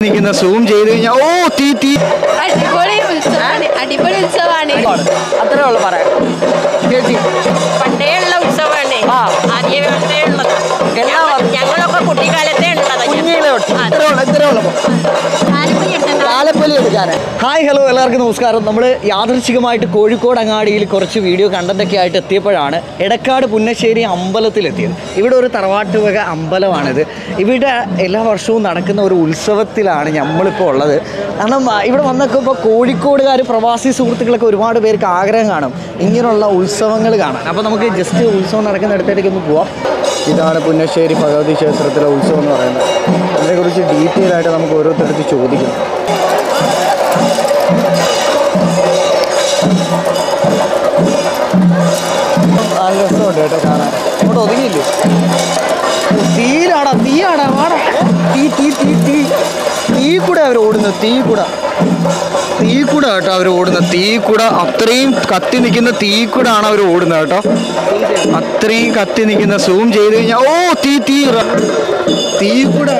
നിൽക്കുന്ന സൂം ചെയ്ത് കഴിഞ്ഞാൽ ഓ തീ തീ അടിപൊളി ഉത്സവമാണ് അടിപൊളി ഉത്സവമാണ് അത്രേ ഉള്ളു പറയാം ചേച്ചി പണ്ടേ ഉള്ള ഉത്സവമാണ് ആ. ആദ്യമേ ഉള്ളതാ എല്ലാ ഞങ്ങ- ഞങ്ങളൊക്കെ കുട്ടിക്കാലത്തെ ഉള്ളതാ കുഞ്ഞിലെ തൊട്ട്. ആ. ഇത്രേ ഉള്ളു, ഇത്രേ ഉള്ളു. ആലപ്പുലി എടുക്കാന് ഹായ് ഹലോ എല്ലാവർക്കും നമസ്കാരം നമ്മൾ യാദൃശികമായിട്ട് കോഴിക്കോട് അങ്ങാടിയിൽ കുറച്ച് വീഡിയോ കണ്ടന്റൊക്കെ ആയിട്ട് എത്തിയപ്പോഴാണ് എടക്കാട് പുന്നശ്ശേരി അമ്പലത്തിലെത്തിയത് ഇവിടെ ഒരു തറവാട്ട് വക അമ്പലമാണിത് ഇവിടെ എല്ലാ വർഷവും നടക്കുന്ന ഒരു ഉത്സവത്തിലാണ് നമ്മളിപ്പോൾ ഉള്ളത് കാരണം ആ, ഇവിടെ വന്നൊക്കെ ഇപ്പോൾ കോഴിക്കോടുകാർ പ്രവാസി സുഹൃത്തുക്കളൊക്കെ ഒരുപാട് പേർക്ക് ആഗ്രഹം കാണും ഇങ്ങനെയുള്ള ഉത്സവങ്ങൾ കാണാൻ അപ്പോൾ നമുക്ക് ജസ്റ്റ് ഉത്സവം നടക്കുന്ന ഇടത്തേക്ക് ഒന്ന് പോവാം ഇതാണ് പുന്നശ്ശേരി ഭഗവതി ക്ഷേത്രത്തിലെ ഉത്സവം എന്ന് പറയുന്നത് അതിനെക്കുറിച്ച് ഡീറ്റെയിൽ ആയിട്ട് നമുക്ക് ഓരോരുത്തരടുത്ത് ചോദിക്കണം നല്ല രസമുണ്ട് കേട്ടോ കാണാൻ അങ്ങോട്ട് ഒതുങ്ങിയില്ലേ തീരാടാ തീയാടാ വാടാ തീ തീ തീ തീ തീ കൂടെ അവർ ഓടുന്നത് തീ കൂടെ തീ കൂടെ കേട്ടോ അവർ ഓടുന്നത് തീ കൂടെ അത്രയും കത്തി നിൽക്കുന്ന തീ കൂടെ ആണ് അവർ ഓടുന്നത് കേട്ടോ അത്രയും കത്തി നിൽക്കുന്ന സൂം ചെയ്ത് കഴിഞ്ഞാൽ ഓ തീ തീ റ- തീ കൂടെ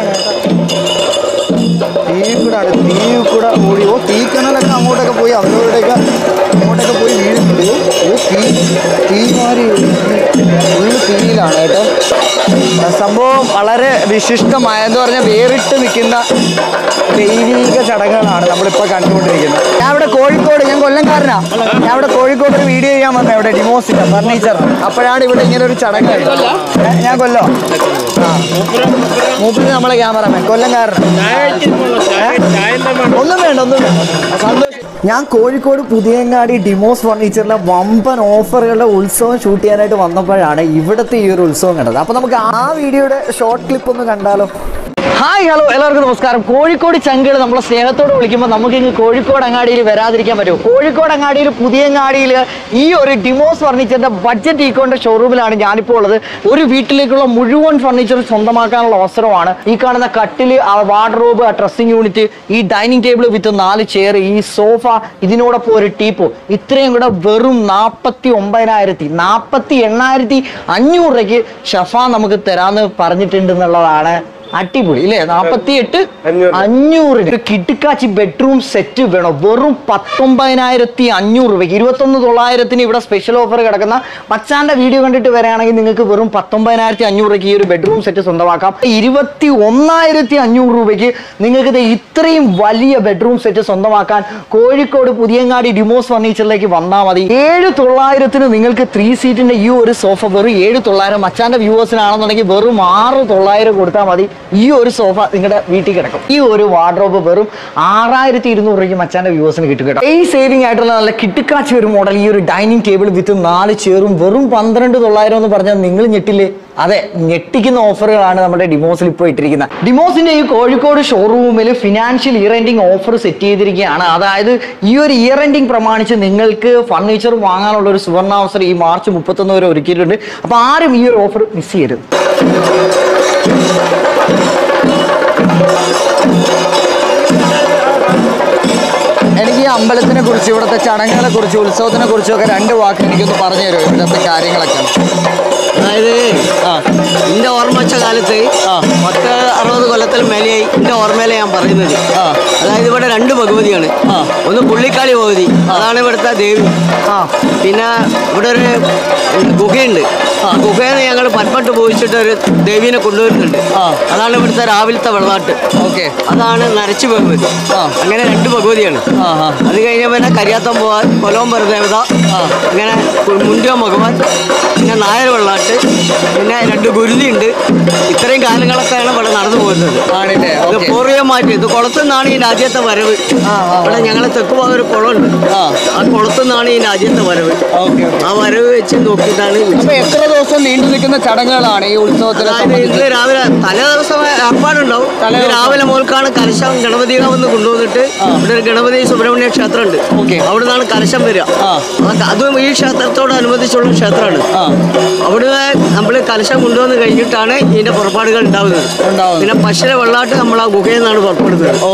തീ കൂടെ തീ കൂടെ ഓടി ഓ തീ കിണലൊക്കെ അങ്ങോട്ടൊക്കെ പോയി അവരോടൊക്കെ അങ്ങോട്ടൊക്കെ പോയി വീഴുന്നുണ്ട് ഓ തീ തീ മാറി ഫുള്ള് തീയിലാണ് കേട്ടോ സംഭവം വളരെ വിശിഷ്ടമായ എന്ന് പറഞ്ഞാൽ വേറിട്ട് നിൽക്കുന്ന ദൈവിക ചടങ്ങുകളാണ് നമ്മളിപ്പോൾ കണ്ടുകൊണ്ടിരിക്കുന്നത് ഞാൻ ഇവിടെ കോഴിക്കോട് ഞാൻ കൊല്ലംകാരനാ ഞാൻ ഇവിടെ കോഴിക്കോട് ഒരു വീഡിയോ ചെയ്യാൻ വന്നത് ഇവിടെ ഡിമോസിന്റെ ഫർണിച്ചർ അപ്പോഴാണ് ഇവിടെ ഇങ്ങനെ ഒരു ചടങ്ങ് കഴിഞ്ഞത്. ഞാൻ- ഞാൻ കൊല്ലോ ആ മൂപ്പിന് നമ്മളെ ക്യാമറമാൻ കൊല്ലംകാരൻ ഒന്നും വേണ്ട ഒന്നും വേണ്ട സന്തോഷം ഞാൻ കോഴിക്കോട് പുതിയങ്ങാടി ഡിമോസ് ഫർണിച്ചറിലെ വമ്പൻ ഓഫറുകളുടെ ഉത്സവം ഷൂട്ട് ചെയ്യാനായിട്ട് വന്നപ്പോഴാണ് ഇവിടുത്തെ ഈ ഒരു ഉത്സവം കണ്ടത് അപ്പോൾ നമുക്ക് ആ വീഡിയോയുടെ ഷോർട്ട് ക്ലിപ്പ് ഒന്ന് കണ്ടാലോ ഹായ് ഹലോ എല്ലാവർക്കും നമസ്കാരം കോഴിക്കോട് ചങ്കുകൾ നമ്മളെ സ്നേഹത്തോട് വിളിക്കുമ്പോൾ നമുക്ക് ഇങ്ങ് കോഴിക്കോട് അങ്ങാടിയിൽ വരാതിരിക്കാൻ പറ്റുമോ കോഴിക്കോട് അങ്ങാടിയിൽ പുതിയങ്ങാടിയിൽ ഈ ഒരു ഡിമോസ് ഫർണിച്ചറിന്റെ ബഡ്ജറ്റ് ഈക്കോന്റെ ഷോറൂമിലാണ് ഞാനിപ്പോൾ ഉള്ളത് ഒരു വീട്ടിലേക്കുള്ള മുഴുവൻ ഫർണിച്ചർ സ്വന്തമാക്കാനുള്ള അവസരമാണ് ഈ കാണുന്ന കട്ടില് ആ വാർഡ്രോബ് ആ ഡ്രസ്സിംഗ് യൂണിറ്റ് ഈ ഡൈനിങ് ടേബിൾ വിത്ത് നാല് ചെയർ ഈ സോഫ ഇതിനോടൊപ്പം ഒരു ടീപ്പോ ഇത്രയും കൂടെ വെറും നാൽപ്പത്തി ഒമ്പതിനായിരത്തി നാൽപ്പത്തി എണ്ണായിരത്തി അഞ്ഞൂറ് രൂപയ്ക്ക് ഷഫ നമുക്ക് തരാന്ന് പറഞ്ഞിട്ടുണ്ട് എന്നുള്ളതാണ് അടിപൊളി ഇല്ലേ നാപ്പത്തി എട്ട് അഞ്ഞൂറിന് ഒരു കിടുക്കാച്ചി ബെഡ്റൂം സെറ്റ് വേണം വെറും പത്തൊമ്പതിനായിരത്തി അഞ്ഞൂറ് രൂപയ്ക്ക് ഇരുപത്തൊന്ന് തൊള്ളായിരത്തിന് ഇവിടെ സ്പെഷ്യൽ ഓഫർ കിടക്കുന്ന മച്ചാന്റെ വീഡിയോ കണ്ടിട്ട് വരികയാണെങ്കിൽ നിങ്ങൾക്ക് വെറും പത്തൊമ്പതിനായിരത്തി അഞ്ഞൂറ് രൂപയ്ക്ക് ഈ ഒരു ബെഡ്റൂം സെറ്റ് സ്വന്തമാക്കാം ഇരുപത്തി ഒന്നായിരത്തി അഞ്ഞൂറ് രൂപയ്ക്ക് നിങ്ങൾക്ക് ഇത് ഇത്രയും വലിയ ബെഡ്റൂം സെറ്റ് സ്വന്തമാക്കാൻ കോഴിക്കോട് പുതിയങ്ങാടി ഡിമോസ് ഫർണിച്ചറിലേക്ക് വന്നാൽ മതി ഏഴ് തൊള്ളായിരത്തിന് നിങ്ങൾക്ക് ത്രീ സീറ്റിന്റെ ഈ ഒരു സോഫ വെറും ഏഴ് തൊള്ളായിരം മച്ചാന്റെ വ്യൂവേഴ്സിനാണെന്നുണ്ടെങ്കിൽ വെറും ആറ് തൊള്ളായിരം കൊടുത്താൽ മതി ഈ ഒരു സോഫ നിങ്ങളുടെ വീട്ടിൽ കിടക്കും ഈ ഒരു വാർഡ്രോബ് വെറും ആറായിരത്തി ഇരുന്നൂറ് രൂപയ്ക്ക് മച്ചാന്റെ വ്യൂവേഴ്സിന് കിട്ടും കേട്ടോ ഈ സേവിംഗ് ആയിട്ടുള്ള നല്ല കിട്ടുക്കാച്ചി ഒരു മോഡൽ ഈ ഒരു ഡൈനിങ് ടേബിൾ വിത്ത് നാല് ചെയറും വെറും പന്ത്രണ്ട് തൊള്ളായിരം എന്ന് പറഞ്ഞാൽ നിങ്ങൾ ഞെട്ടില്ലേ അതെ ഞെട്ടിക്കുന്ന ഓഫറുകളാണ് നമ്മുടെ ഡിമോസിൽ ഇപ്പോൾ ഇട്ടിരിക്കുന്നത് ഡിമോസിന്റെ ഈ കോഴിക്കോട് ഷോറൂമിൽ financial year ending offer set ചെയ്തിരിക്കുകയാണ് അതായത് ഈ ഒരു ഇയർ എൻഡിങ് പ്രമാണിച്ച് നിങ്ങൾക്ക് ഫർണിച്ചർ വാങ്ങാനുള്ള ഒരു സുവർണാവസരം ഈ മാർച്ച് മുപ്പത്തൊന്ന് വരെ ഒരുക്കിയിട്ടുണ്ട് അപ്പോൾ ആരും ഈ ഒരു ഓഫർ മിസ് ചെയ്യരുത് എനിക്ക് ഈ അമ്പലത്തിനെ കുറിച്ച് ഇവിടുത്തെ ചടങ്ങുകളെ കുറിച്ച് ഉത്സവത്തിനെ കുറിച്ചും ഒക്കെ രണ്ട് വാക്ക് എനിക്കൊന്ന് പറഞ്ഞു തരുമോ ഇവിടുത്തെ കാര്യങ്ങളൊക്കെ അതായത് ആ എന്റെ ഓർമ്മ വെച്ച കാലത്ത് ആ. പത്ത് അറുപത് കൊല്ലത്തിൽ മേലെയായി എന്റെ ഓർമ്മയിലെ ഞാൻ പറയുന്നത് ആ. അതായത് ഇവിടെ രണ്ട് ഭഗവതിയാണ് ആ. ഒന്ന് പുള്ളിക്കാളി ഭഗവതി അതാണ് ഇവിടുത്തെ ദേവി ആ പിന്നെ ഇവിടെ ഒരു ഗുഹയുണ്ട് ആ ഗുഹയിൽ നിന്ന് ഞങ്ങൾ പന്മട്ട് പോയിച്ചിട്ട് ഒരു ദേവീനെ കൊണ്ടുവരുന്നുണ്ട് ആ. അതാണ് ഇവിടുത്തെ രാവിലത്തെ വെള്ളാട്ട് ഓക്കെ അതാണ് നരച്ചു ഭഗവതി ആ. അങ്ങനെ രണ്ട് ഭഗവതിയാണ് ആ ആ അത് കഴിഞ്ഞ പിന്നെ കരിയാത്തം പോവാൻ കൊലോമ്പർ ദേവത ആ. ഇങ്ങനെ മുണ്ടിയോ ഭഗവാൻ പിന്നെ നായർ വെള്ളാട്ട് പിന്നെ രണ്ട് ഗുരുതി ഉണ്ട് ഇത്രയും കാലങ്ങളൊക്കെയാണ് ഇവിടെ നടന്നു പോകുന്നത് ആണല്ലേ ഇത് ഓക്കെ പൂർവികമായിട്ട് ഇത് കുളത്തു നിന്നാണ് ഈ രാജ്യത്തെ വരവ് ആ, ആ. ഇവിടെ ഞങ്ങളെ തെക്ക് ഭാഗം ഒരു കുളമുണ്ട് ആ. ആ കുളത്തു നിന്നാണ് ഈ രാജ്യത്തെ വരവ് ഓക്കെ ആ വരവ് വെച്ച് നോക്കിയിട്ടാണ് അപ്പൊ ഉത്സവം. എത്ര ദിവസം നീണ്ടു നിൽക്കുന്ന ചടങ്ങുകളാണ് ഈ ഉത്സവത്തിനെ അതായത് സംബന്ധിച്ച് ഇന്ന് രാവിലെ തലേ ദിവസം ഏർപ്പാടുണ്ടാവും തലേ ഇന്ന് ദിവസം. രാവിലെ മുതൽക്കാണ് കലശം ഗണപതിയെ വന്ന് കൊണ്ടുവന്നിട്ട് ആ. ഇവിടെ ഒരു ഗണപതി സുബ്രഹ്മണ്യ ക്ഷേത്രം ഉണ്ട് ഓക്കേ. അവിടെ നിന്നാണ് കലശം വരിക ആ. അതൊക്കെ- അതും ഈ ക്ഷേത്രത്തോടനുബന്ധിച്ചുള്ള ക്ഷേത്രമാണ് ആ അവിടുന്ന് നമ്മൾ കലശം കൊണ്ടുവന്ന് കഴിഞ്ഞിട്ടാണ് ഇതിന്റെ പുറപ്പാടുകൾ ഉണ്ടാവുന്നത് ഉണ്ടാവുന്നത്. പിന്നെ പശുര വെള്ളാട്ട് നമ്മൾ ആ ഗുഹയിൽ നിന്നാണ് പുറപ്പെടുന്നത് ഓക്കെ ആ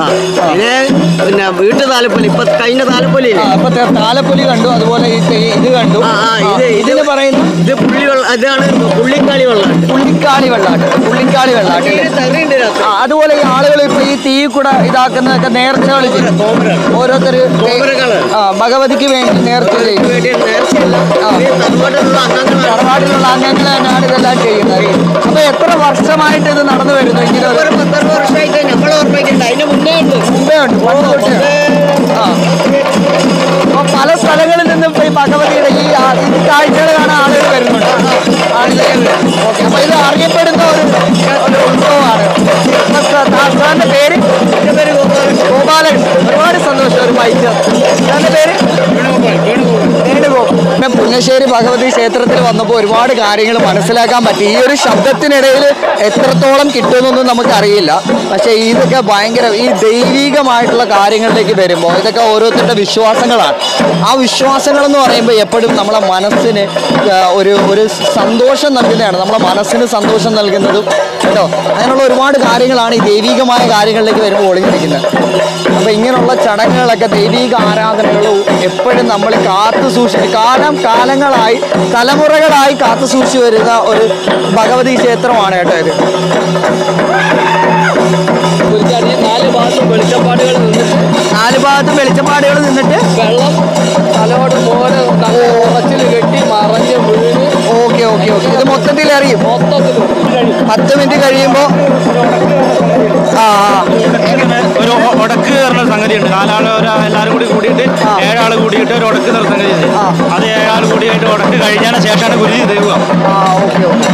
ആ പിന്നെ പിന്നെ വീട്ടു താലപ്പൊലി ഇപ്പൊ കഴിഞ്ഞ താലപ്പൊലി ആ, അപ്പൊ ത- താലപ്പൊലി കണ്ടു അതുപോലെ ഈ തെ- ഇത് കണ്ടു ആ ആ ആ, ഇത് ഇതിന് പറയുന്നു ഇത് പുള്ളി വെള്ളം ഇതാണ് പുള്ളിക്കാളി വെള്ളമുണ്ട് പുള്ളിക്കാളി വെള്ളാട്ട് പുള്ളിക്കാളി വെള്ളാട്ട് അല്ലേ? തെറിയുണ്ട് ആ, അതുപോലെ ഈ ആളുകൾ ഇപ്പൊ ഈ തീ കൂടെ ഇതാക്കുന്നതൊക്കെ നേർച്ചകൾ ചെയ്യും ഓരോരുത്തർ കോമരകള്. ആ ഭഗവതിക്ക് വേണ്ടി നേർച്ച ചെയ്യും വേണ്ടി നേർച്ചയല്ല ആ. ഇത് തറവാട്ടിലുള്ള അംഗങ്ങളാണ് തറവാട്ടിലുള്ള അംഗങ്ങൾ തന്നെയാണ് ഇതെല്ലാം ചെയ്യുന്നത് അപ്പൊ എത്ര വർഷമായിട്ട് ഇത് നടന്നു വരുന്നു ഇങ്ങനെ ഒരു ഒരു പത്തറുപത് വർഷമായിട്ട് നമ്മൾ ഓർമ്മിക്കുന്നുണ്ട് അതിന് മുന്നേ ഉണ്ട് മുമ്പേ ഉണ്ട് പണ്ട് തൊട്ടേ. ആ അപ്പൊ പല സ്ഥലങ്ങളിൽ നിന്നും ഇപ്പൊ ഈ ഭഗവതിയുടെ ഈ ആ- ഈ കാഴ്ചകൾ കാണാൻ ആളുകൾ വരുന്നുണ്ട് ആളുകൾ ഓക്കെ അപ്പൊ ഇത് അറിയപ്പെടുന്ന ഒരു ഒരു ഉത്സവമാണ് ഇപ്പൊ സ- താ- സാറിന്റെ പേര് എന്റെ പേര് ഗോപാലകൃഷ്ണൻ ഗോപാലകൃഷ്ണൻ ഒരുപാട് സന്തോഷം ഒരു മൈക്ക് സാറിന്റെ പേര് വേണുഗോപാൽ പിന്നെ പുന്നശ്ശേരി ഭഗവതി ക്ഷേത്രത്തിൽ വന്നപ്പോൾ ഒരുപാട് കാര്യങ്ങൾ മനസ്സിലാക്കാൻ പറ്റി ഈ ഒരു ശബ്ദത്തിനിടയിൽ എത്രത്തോളം കിട്ടുമെന്നൊന്നും നമുക്കറിയില്ല പക്ഷേ ഇതൊക്കെ ഭയങ്കര ഈ ദൈവികമായിട്ടുള്ള കാര്യങ്ങളിലേക്ക് വരുമ്പോൾ ഇതൊക്കെ ഓരോരുത്തരുടെ വിശ്വാസങ്ങളാണ് ആ വിശ്വാസങ്ങൾ എന്ന് പറയുമ്പോൾ എപ്പോഴും നമ്മളെ മനസ്സിന് ആ, ഒരു ഒരു സന്തോഷം നൽകുന്നതാണ് നമ്മളെ മനസ്സിന് സന്തോഷം നൽകുന്നതും കേട്ടോ അങ്ങനെയുള്ള ഒരുപാട് കാര്യങ്ങളാണ് ഈ ദൈവികമായ കാര്യങ്ങളിലേക്ക് വരുമ്പോൾ ഒളിഞ്ഞിരിക്കുന്നത് അപ്പോൾ ഇങ്ങനെയുള്ള ചടങ്ങുകളൊക്കെ ദൈവിക ആരാധനകൾ എപ്പോഴും നമ്മൾ കാത്തു സൂക്ഷിച്ച് കാലം കാലങ്ങളായി തലമുറകളായി കാത്തു സൂക്ഷിച്ചു വരുന്ന ഒരു ഭഗവതി ക്ഷേത്രമാണ് കേട്ടോ ഇത് നാല് ഭാഗത്തും വെളിച്ചപ്പാടുകൾ നിന്നിട്ട് നാല് ഭാഗത്തും വെളിച്ചപ്പാടുകൾ നിന്നിട്ട് വെള്ളം തലയോട് പോലെ ഉറച്ചിൽ കെട്ടി മറഞ്ഞ് വീണ് ഓക്കെ ഓക്കെ ഓക്കെ ഇത് മൊത്തത്തിൽ അറിയും മൊത്തത്തിൽ പത്ത് മിനിറ്റ് കഴിയുമ്പോൾ ആ ആ. ഒരു ഒ- ഒടക്ക് പറഞ്ഞ സംഗതി ഉണ്ട് നാലാൾ എല്ലാവരും കൂടി കൂടിയിട്ട് ആ. ഏഴാൾ കൂടിയിട്ട് ഒരു ഒടക്ക് എന്ന സംഗതി ഉണ്ട് ആ. അത് ഏഴാൾ കൂടിയിട്ട് ഒടക്ക് കഴിഞ്ഞതിന് ശേഷമാണ് ഗുരുജി തരുക ആ ഓക്കെ ഓക്കെ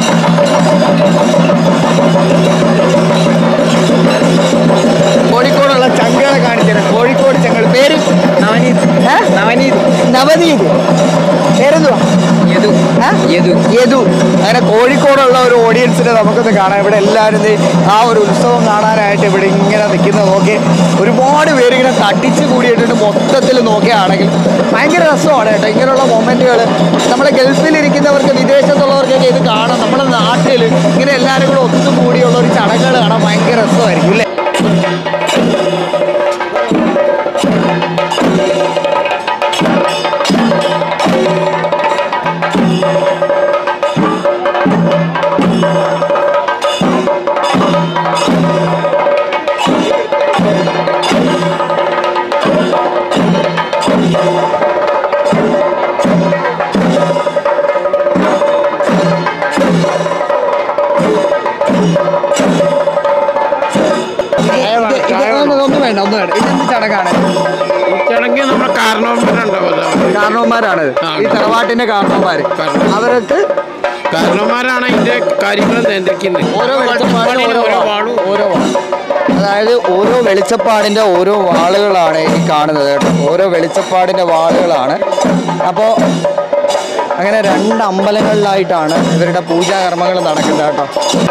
കോഴിക്കോടുള്ള ചങ്കുകളെ കാണിച്ചത് കോഴിക്കോട് ചങ്കൾ പേര് നവനീത് നവനീത് നവനീത് പേരെന്തുവാ യദു യദു യദു അങ്ങനെ കോഴിക്കോടുള്ള ഒരു ഓഡിയൻസിനെ നമുക്കൊന്ന് കാണാം ഇവിടെ എല്ലാവരും ദേ ആ ഒരു ഉത്സവം കാണാനായിട്ട് ഇവിടെ ഇങ്ങനെ നിൽക്കുന്നത് നോക്കി ഒരുപാട് പേര് ഇങ്ങനെ തട്ടിച്ച് കൂടിയിട്ടുണ്ട് മൊത്തത്തിൽ നോക്കുകയാണെങ്കിൽ ഭയങ്കര രസമാണ് കേട്ടോ ഇങ്ങനെയുള്ള മൊമെന്റുകൾ നമ്മുടെ ഗൾഫിലിരിക്കുന്നവർക്ക് വിദേശത്തുള്ളവർക്കൊക്കെ ഇത് കാണാം നമ്മുടെ നാട്ടിൽ ഇങ്ങനെ എല്ലാവരും കൂടെ ഒത്തുകൂടിയുള്ള ഒരു ചടങ്ങുകൾ കാണാൻ ഭയങ്കര രസമായിരിക്കും അല്ലേ ഇത് ഇത് ഒന്നും ഒന്നും വേണ്ട ഒന്നും വേണ്ട ഇതെന്ത് ചടങ്ങാണ് ചടങ്ങ് നമ്മുടെ കാരണവന്മാരുണ്ടാവുമല്ലോ കാരണവന്മാരാണ് ഈ തറവാട്ടിന്റെ കാരണവന്മാര് അവർക്ക് കാരണവന്മാരാണ് ഇതിന്റെ കാര്യങ്ങൾ നിയന്ത്രിക്കുന്നത് ഓരോ വെളിച്ചപ്പാടിനും ഓരോ ഓരോ വാ- വാളും ഓരോ വാൾ. അതായത് ഓരോ വെളിച്ചപ്പാടിന്റെ ഓരോ വാളുകളാണ് ഈ കാണുന്നത് കേട്ടോ ഓരോ വെളിച്ചപ്പാടിന്റെ വാളുകളാണ് അപ്പോൾ അങ്ങനെ രണ്ട് അമ്പലങ്ങളിലായിട്ടാണ് ഇവരുടെ പൂജാകർമ്മങ്ങൾ നടക്കുന്നത് കേട്ടോ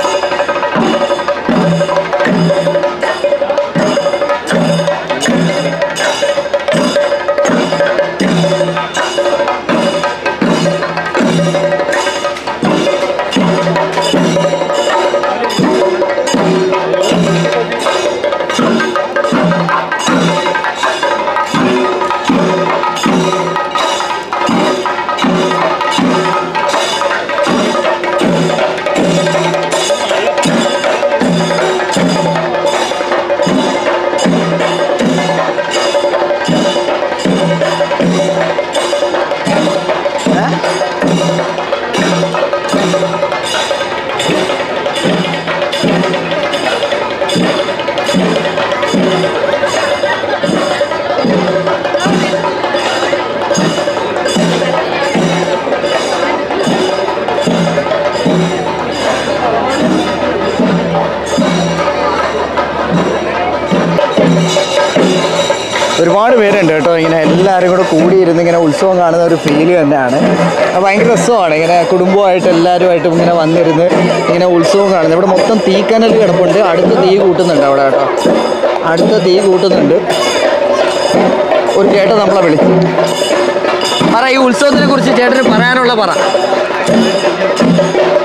ഒരുപാട് പേരുണ്ട് കേട്ടോ ഇങ്ങനെ എല്ലാവരും കൂടെ കൂടിയിരുന്ന് ഇങ്ങനെ ഉത്സവം കാണുന്ന ഒരു ഫീല് തന്നെയാണ് അത് ഭയങ്കര രസമാണ് ഇങ്ങനെ കുടുംബമായിട്ട് എല്ലാവരുമായിട്ടും ഇങ്ങനെ വന്നിരുന്ന് ഇങ്ങനെ ഉത്സവം കാണുന്നത് ഇവിടെ മൊത്തം തീക്കനൽ കിടപ്പുണ്ട് അടുത്ത തീ കൂട്ടുന്നുണ്ട് അവിടെ കേട്ടോ അടുത്ത തീ കൂട്ടുന്നുണ്ട് ഒരു ചേട്ടൻ നമ്മളെ വിളിച്ചു പറ ഈ ഉത്സവത്തിനെ കുറിച്ച് ചേട്ടന് പറയാനുള്ള പറ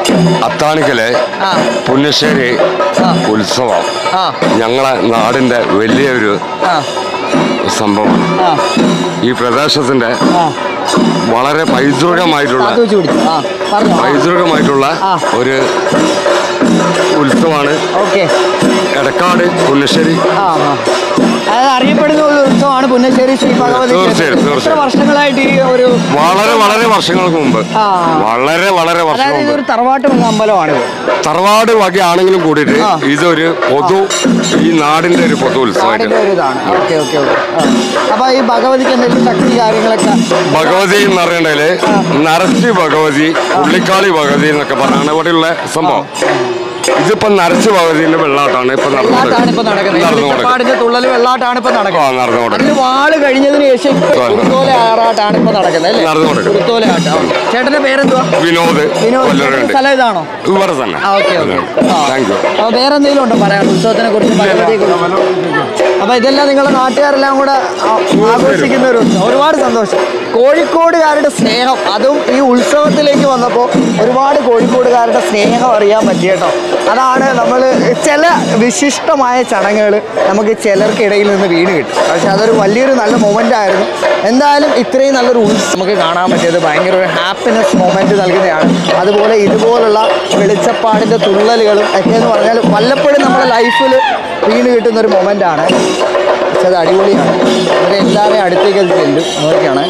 അത്താണിക്കലെ ആ പുന്നശ്ശേരി ആ. ഉത്സവം ആ ഞങ്ങളെ നാടിൻ്റെ വലിയൊരു ആ സംഭവമാണ് ആ ഈ പ്രദേശത്തിൻ്റെ ആ വളരെ പൈതൃകമായിട്ടുള്ള അത് വെച്ച് പിടിച്ചു ആ പറഞ്ഞോ പൈതൃകമായിട്ടുള്ള ആ. ഒരു ഉത്സവമാണ് ഓക്കെ എടക്കാട് പുന്നശ്ശേരി ആ ആ അതായത് അറിയപ്പെടുന്ന ഒരു ഉത്സവമാണ് പുന്നശ്ശേരി ശ്രീ ഭഗവതി തീർച്ചയായും, ക്ഷേത്രം. എത്ര തീർച്ചയായും. വർഷങ്ങളായിട്ട് ഈ ഒരു വളരെ വളരെ വർഷങ്ങൾക്ക് മുമ്പ് ആ. വളരെ വളരെ വർഷം അതായത് മുമ്പ് ഇതൊരു തറവാട്ട് അമ്പലമാണ് തറവാട് വകയാണെങ്കിലും കൂടിയിട്ട് ആ. ഇതൊരു പൊതു ഈ നാടിന്റെ ഒരു പൊതു ഉത്സവമായിട്ട് നാടിന്റെ ഒരു ഇതാണ് ഓക്കെ ഓക്കെ ഓക്കെ അപ്പൊ ഈ ഭഗവതിക്ക് എന്തെങ്കിലും ശക്തി കാര്യങ്ങളൊക്കെ ഭഗവതി എന്ന് പറയണ്ടേല് നരച്ചി ഭഗവതി ഉള്ളിക്കാളി ഭഗവതി എന്നൊക്കെ പറഞ്ഞാണ് ഇവിടെയുള്ള സംഭവം ഇതിപ്പോ നരച്ചി ഭഗവതിന്റെ വെള്ളാട്ടാണ് ഇപ്പൊ വെള്ളാട്ടാണ് ഇപ്പൊ നടക്കുന്നത് ഈ നടന്നുകൊടുക്കുന്നത് വെളിച്ചപ്പാടിന്റെ തുള്ളൽ വെള്ളാട്ടാണ് ഇപ്പൊ ആ നടക്കുന്നത് നടന്നുകൊടുക്കുന്നത് അതിന് വാള് കഴിഞ്ഞതിന് ശേഷം ഇപ്പൊ ആ. കുരുത്തോല ആറാട്ടാണ് ഇപ്പൊ നടക്കുന്നത് അല്ലേ നടന്നുകൊടുക്കുന്നത്. കുരുത്തോല ആട്ടം ചേട്ടന്റെ പേരെന്തുവാ വിനോദ് വിനോദ് ചേട്ടന്റെ കൊല്ലറുണ്ട് സ്ഥലം ഇതാണോ ഇവിടെ തന്നെ ആ ഓക്കെ ഓക്കെ താങ്ക് യു അപ്പൊ വേറെ എന്തെങ്കിലും ഉണ്ടോ പറയാൻ ഉത്സവത്തിനെ കുറിച്ച് ഭഗവതിയെ കുറിച്ച് അപ്പൊ ഇതെല്ലാം നിങ്ങളുടെ നാട്ടുകാരെല്ലാം കൂടെ ആ- ആഘോഷിക്കുന്ന ഒരു ഉത്സവം ഒരുപാട് സന്തോഷം കോഴിക്കോടുകാരുടെ സ്നേഹം അതും ഈ ഉത്സവത്തിലേക്ക് വന്നപ്പോൾ ഒരുപാട് കോഴിക്കോടുകാരുടെ സ്നേഹം അറിയാൻ പറ്റി കേട്ടോ അതാണ് നമ്മൾ ചില വിശിഷ്ടമായ ചടങ്ങുകൾ നമുക്ക് ചിലർക്കിടയിൽ നിന്ന് വീണ് കിട്ടും പക്ഷെ അതൊരു വലിയൊരു നല്ല മൊമെൻ്റ് ആയിരുന്നു എന്തായാലും ഇത്രയും നല്ലൊരു ഉത്സവം നമുക്ക് കാണാൻ പറ്റിയത് ഭയങ്കര ഒരു ഹാപ്പിനെസ് മൊമെൻറ്റ് നൽകുന്നതാണ് അതുപോലെ ഇതുപോലുള്ള വെളിച്ചപ്പാടിൻ്റെ തുള്ളലുകളും ഒക്കെ എന്ന് പറഞ്ഞാൽ വല്ലപ്പോഴും നമ്മുടെ ലൈഫിൽ വീണ് കിട്ടുന്ന ഒരു മൊമെൻ്റ് ആണ് പക്ഷെ അത് അടിപൊളിയാണ് നമുക്ക് എല്ലാവരെയും അടുത്തേക്ക് അത് ചെല്ലും നോക്കിയാണ്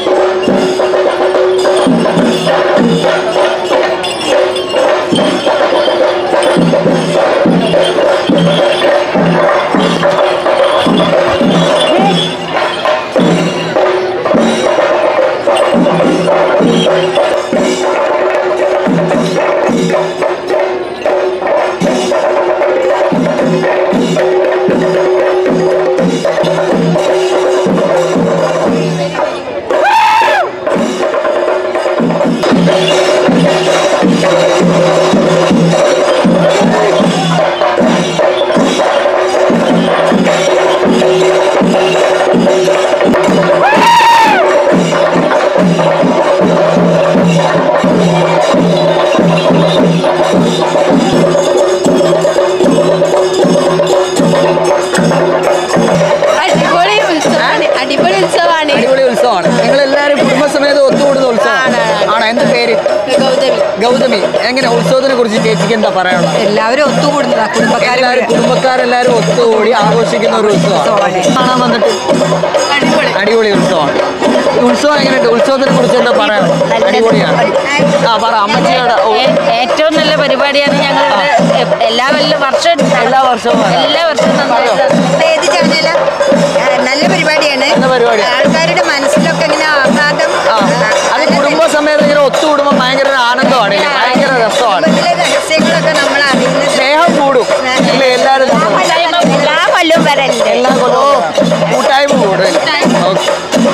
അടിപൊളി ഉത്സവമാണ് അടിപൊളി ഉത്സവമാണ് അടിപൊളി ഉത്സവമാണ് നിങ്ങൾ എല്ലാവരും കുടുംബസമേതം ഒത്തുകൂടുന്ന ഉത്സവമാണ് ആണോ എന്താ പേര് ഗൗതമി ഗൗതമി എങ്ങനെ ഉത്സവത്തിനെ കുറിച്ച് ചേച്ചിക്ക് എന്താ പറയാനുള്ളത് എല്ലാവരും ഒത്തുകൂടുന്നതാ എല്ലാവരും കുടുംബക്കാരെല്ലാവരും ഒത്തുകൂടി ആഘോഷിക്കുന്ന ഒരു ഉത്സവമാണ് കാണാൻ വന്നിട്ട് അടിപൊളി അടിപൊളി ഉത്സവമാണ് ഈ ഉത്സവം എങ്ങനെയുണ്ട് ഉത്സവത്തിനെ കുറിച്ച് എന്താ പറയാനുള്ളത് അടിപൊളിയാണ് ആ പറ അമ്മച്ചിയുടെ ഓ, ഏറ്റവും നല്ല പരിപാടിയാണ് ഞങ്ങളുടെ എല്ലാ വല്ല വർഷം എല്ലാ വർഷവും വരാം. എല്ലാ വർഷവും നന്നായിട്ട് ഏത് ചാനലും നല്ല പരിപാടിയാണ് നല്ല പരിപാടിയാണ്. ആൾക്കാരുടെ മനസ്സിലൊക്കെ ഇങ്ങനെ ആഹ്ലാദം ആ അത് കുടുംബസമേതം ഇങ്ങനെ ഒത്തുകൂടുമ്പോൾ ഭയങ്കര ഒരു ആനന്ദമാണ് ഇല്ലേ? ഭയങ്കര രസമാണ് കുടുംബത്തിലെ രഹസ്യങ്ങളൊക്കെ നമ്മൾ അറിയുന്നത് സ്നേഹം കൂടും ഇല്ലേ എല്ലാവരും തമ്മിൽ. എല്ലാ കൊല്ലവും വരല്ലേ എല്ലാ കൊല്ലവും കൂട്ടായ്മ കൂടും ഓക്കെ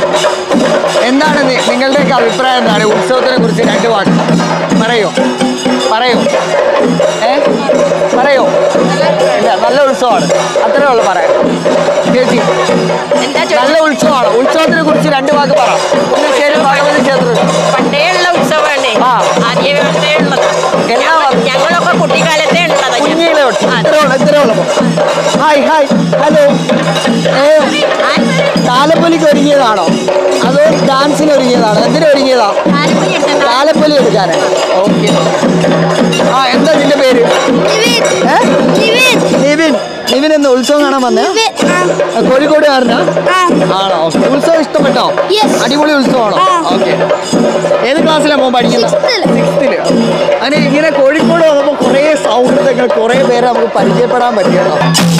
എന്താണ് നി- നിങ്ങളുടെയൊക്കെ അഭിപ്രായം എന്താണ് ഉത്സവത്തിനെ കുറിച്ച് രണ്ട് വാക്ക് പറയോ പറയോ ഏ പറയോ ഇല്ല നല്ല ഉത്സവമാണ് അത്രേ ഉള്ളു പറയാം ചേച്ചി എന്താ നല്ല ഉത്സവമാണ് ഉത്സവത്തിനെ കുറിച്ച് രണ്ട് വാക്ക് പറ ശരി ഭഗവതി ക്ഷേത്രം പണ്ടേ ഉള്ള ഉത്സവമാണ് ആ. ആദ്യമേ ഉള്ളതാ എല്ലാ ഞങ്ങൾ- ഞങ്ങളൊക്കെ കുട്ടിക്കാലത്തെ ഉള്ളതാ കുഞ്ഞിലെ തൊട്ട് ഇത്രേ ഉള്ളു ഇത്രേ ഉള്ളു ഹായ് ഹായ് ഹലോ ഏ താലപ്പൊലിക്ക് ഒരുങ്ങിയതാണോ അതോ ഡാൻസിന് ഒരുങ്ങിയതാണോ എന്തിനു ഒരുങ്ങിയതാ താലപ്പൊലി എടുക്കാനാണ് ഓക്കെ ആ എന്താ നിന്റെ പേര് ഏ? നിവിൻ നിവിൻ എന്ന് ഉത്സവം കാണാൻ വന്നേ കോഴിക്കോടുകാരനാ ആണോ ഓക്കെ ഉത്സവം ഇഷ്ടപ്പെട്ടോ അടിപൊളി ഉത്സവമാണോ ഓക്കെ ഏത് ക്ലാസ്സിലാണ് മോൻ പഠിക്കുന്നത് സിക്സ്ത്തില് അങ്ങനെ ഇങ്ങനെ കോഴിക്കോട് വന്നപ്പോൾ കുറേ സൗഹൃദങ്ങൾ കുറേ പേരെ നമുക്ക് പരിചയപ്പെടാൻ പറ്റി കേട്ടോ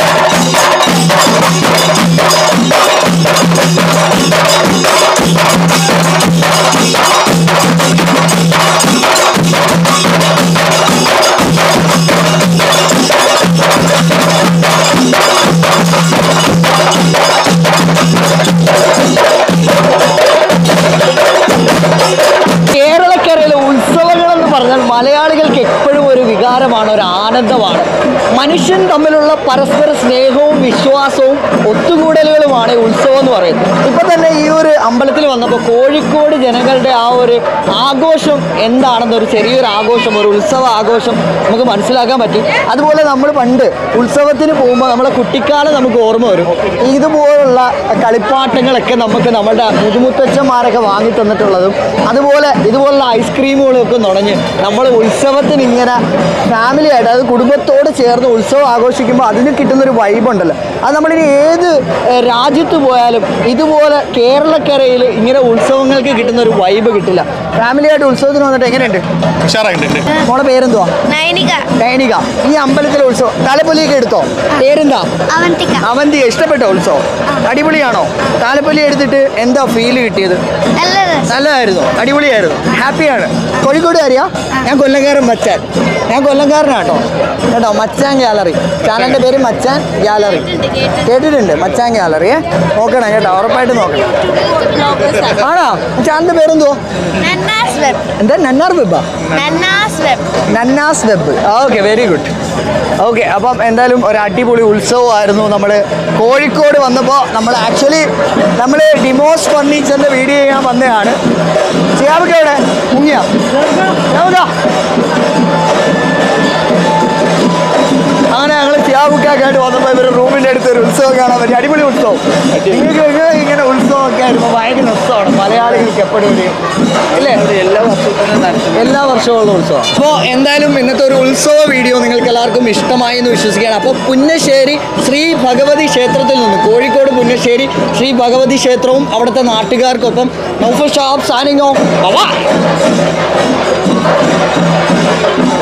കേരളക്കരയിലെ ഉത്സവങ്ങൾ എന്ന് പറഞ്ഞാൽ മലയാളികൾക്ക് എപ്പോഴും ഒരു വികാരമാണ് ഒരു ആനന്ദമാണ് മനുഷ്യൻ തമ്മിലുള്ള പരസ്പര സ്നേഹവും വിശ്വാസവും ഒത്തുകൂടലുകളുമാണ് ഈ ഉത്സവം എന്ന് പറയുന്നത് ഇപ്പൊ തന്നെ ഈ ഒരു അമ്പലത്തിൽ വന്നപ്പോൾ കോഴിക്കോട് ജനങ്ങളുടെ ആ ഒരു ആഘോഷം എന്താണെന്ന് ഒരു ചെറിയൊരു ആഘോഷം ഒരു ഉത്സവ ആഘോഷം നമുക്ക് മനസ്സിലാക്കാൻ പറ്റി അതുപോലെ നമ്മൾ പണ്ട് ഉത്സവത്തിന് പോകുമ്പോൾ നമ്മളെ കുട്ടിക്കാലം നമുക്ക് ഓർമ്മ വരും ഇതുപോലുള്ള കളിപ്പാട്ടങ്ങളൊക്കെ നമുക്ക് നമ്മുടെ മുതുമുത്തച്ഛന്മാരൊക്കെ വാങ്ങി തന്നിട്ടുള്ളതും അതുപോലെ ഇതുപോലുള്ള ഐസ്ക്രീമുകളും ഒക്കെ നുണഞ്ഞ് നമ്മൾ ഉത്സവത്തിന് ഇങ്ങനെ ഫാമിലി ആയിട്ട് അതായത് കുടുംബത്തോട് ചേർന്ന് ഉത്സവം ആഘോഷിക്കുമ്പോൾ അതിന് കിട്ടുന്നൊരു വൈബ് ഉണ്ടല്ലോ അത് നമ്മളിനി ഏത് ഏഹ്, രാജ്യത്ത് പോയാലും ഇതുപോലെ കേരളക്കരയിൽ ഇങ്ങനെ ഉത്സവങ്ങൾക്ക് കിട്ടുന്ന ഒരു വൈബ് കിട്ടില്ല ഫാമിലി ആയിട്ട് ഉത്സവത്തിന് വന്നിട്ട് എങ്ങനെയുണ്ട് ഉഷാറായിട്ടുണ്ട് മോളെ പേരെന്തുവാ നയനിക ഡൈനിക ഈ അമ്പലത്തിലെ ഉത്സവം താലപ്പൊലിയൊക്കെ എടുത്തോ പേരെന്താ അവന്തിക അവന്തി ഇഷ്ടപ്പെട്ടോ ഉത്സവം അടിപൊളിയാണോ താലപ്പൊലി എടുത്തിട്ട് എന്താ ഫീൽ കിട്ടിയത് നല്ലത് നല്ലതായിരുന്നു അടിപൊളിയായിരുന്നു ഹാപ്പിയാണ് കോഴിക്കോടുകാരിയാ ഞാൻ കൊല്ലംകാരൻ മച്ചാൻ ഞാൻ കൊല്ലംകാരനാട്ടോ കേട്ടോ മച്ചാൻ ഗാലറി ചാനലിന്റെ പേര് മച്ചാൻ ഗാലറി കേട്ടിട്ടുണ്ട് മച്ചാൻ ഗാലറിയെ നോക്കണം കേട്ടോ ഉറപ്പായിട്ട് നോക്കണം ആണോ ചാനലിന്റെ പേരെന്തോ നന്നാസ് വെബ് എന്താ നന്നാർ വെബാ നന്നാസ് വെബ് നന്നാസ് web okay very good okay അപ്പം എന്തായാലും ഒരു അടിപൊളി ഉത്സവമായിരുന്നു നമ്മൾ കോഴിക്കോട് വന്നപ്പോൾ നമ്മൾ ആക്ച്വലി നമ്മൾ ഡിമോസ് ഫർണിച്ചറിൻ്റെ വീഡിയോ ചെയ്യാൻ വന്നതാണ് ചെയ്യാമൊക്കെ എവിടെ മുങ്ങിയ അങ്ങനെ ഞങ്ങൾ സിയാബുക്കായിട്ട് വന്നപ്പോൾ ഇവർ റൂമിൻ്റെ അടുത്ത് ഒരു ഉത്സവം കാണാൻ പറ്റി അടിപൊളി ഉത്സവം നിങ്ങൾക്ക് ഇങ്ങനെ ഉത്സവമൊക്കെ ആയിരുന്നു ഭയങ്കര രസമാണ് മലയാളികൾക്ക് എപ്പോഴും ഒരു ഇല്ലേ എല്ലാ വർഷവും എല്ലാ വർഷവും ഉള്ള ഉത്സവം അപ്പോൾ എന്തായാലും ഇന്നത്തെ ഒരു ഉത്സവ വീഡിയോ നിങ്ങൾക്ക് എല്ലാവർക്കും ഇഷ്ടമായി എന്ന് വിശ്വസിക്കുകയാണ് അപ്പോൾ പുന്നശ്ശേരി ശ്രീ ഭഗവതി ക്ഷേത്രത്തിൽ നിന്ന് കോഴിക്കോട് പുന്നശ്ശേരി ശ്രീ ഭഗവതി ക്ഷേത്രവും അവിടുത്തെ നാട്ടുകാർക്കൊപ്പം നൗഫർ ഷാബ് സാനിങ്ങോ